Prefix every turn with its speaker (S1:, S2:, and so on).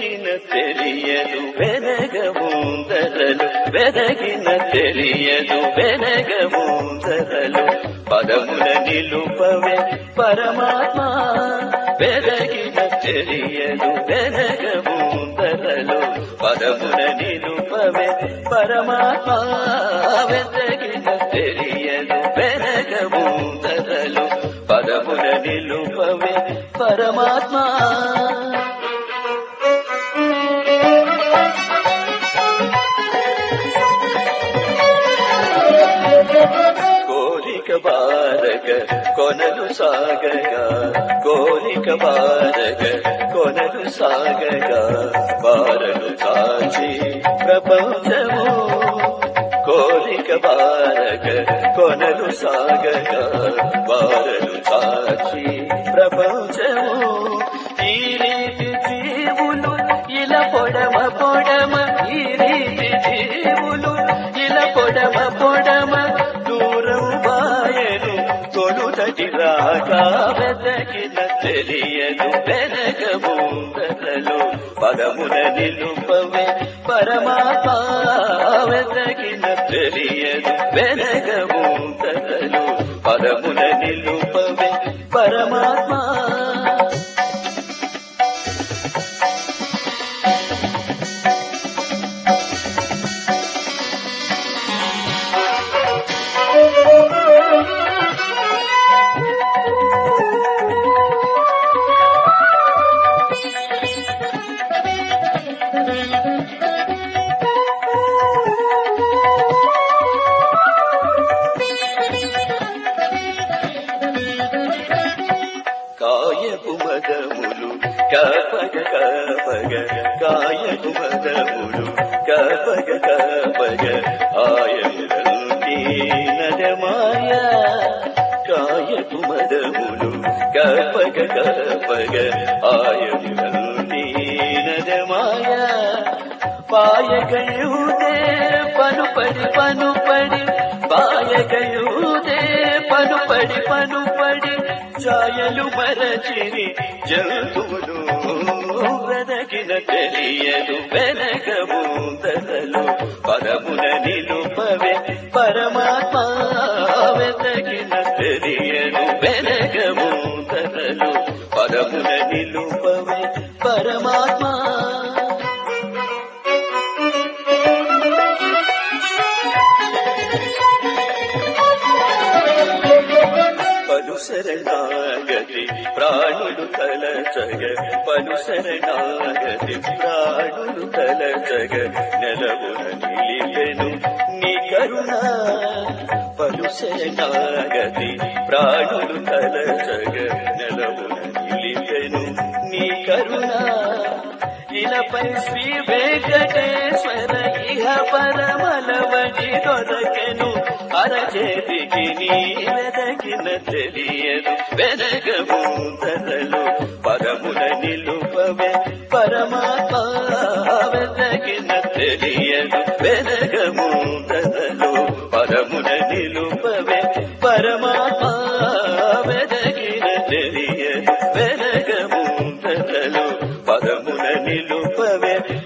S1: వెదగిన తెలియదు వెనగముందరలు వెదగిన తెలియదు వెనగముందరలు పదముల నిలుపవే పరమాత్మ వెదగిన తెలియదు వెనగముందరలు పదముల నిలుపవే పరమాత్మ వెదగిన తెలియదు వెనగముందరలు పదముల నిలుపవే పరమాత్మ కోరిక బారగ కొనలు సాగగా కోరిక బారగ కొనలు సాగగా బారలు సాచి ప్రపంచము కోరిక బారగ కొనలు సాగగా బారలు సాచి ప్రపంచము ఈ రీతి జీవులు ఇలా పొడమ పొడమ ఈ రీతి జీవులు ఇలా పొడమ పొడమ దూరం బాయను తొలుతటి రాగా వెతకిన తెలియదు వెనక ముందరలు పదమున నిలుపవే పరమాత్మ వెతకిన తెలియదు వెనక ముందరలు పదమున నిలుపవే పరమాత్మ కాయపు మదములు కపగ కపగ కాయపు మదములు కపగ కపగ ఆయనంతి నదమాయ కాయపు మదములు కపగ కపగ ఆయనంతి నదమాయ పాయగయుదే పనుపడి పనుపడి పాయగయుదే పనుపడి పనుపడి ఛాయలు మరచిరి జంతువులు వెదకిన తెలియదు వెనక ముందరలు పరమున నిలుపవే పరమాత్మ వెతకిన తెలియదు వెనక ముందరలు పరమున నిలుపవే పరమాత్మ పలు శరణాగతి ప్రాణులు తలచగ పలు శరణాగతి ప్రాణులు తలచగ నెలవున నిలిపెను నీ కరుణ పలు శరణాగతి ప్రాణులు తలచగ నెలవున నిలిపెను నీ కరుణ ఇలపై శ్రీ వెంకటేశ్వర ఇహ పరమలవడి దొరకెను అరచేతికి నీ వెదకిన తెలియదు వెనగమూతరలు పరముల నిలుపవే పరమాత్మ వెదకిన తెలియదు వెనగమూతరలు పరముల నిలుపవే పరమాత్మ వెదకిన తెలియదు వెనగమూతరలు పదమున నిలుపవే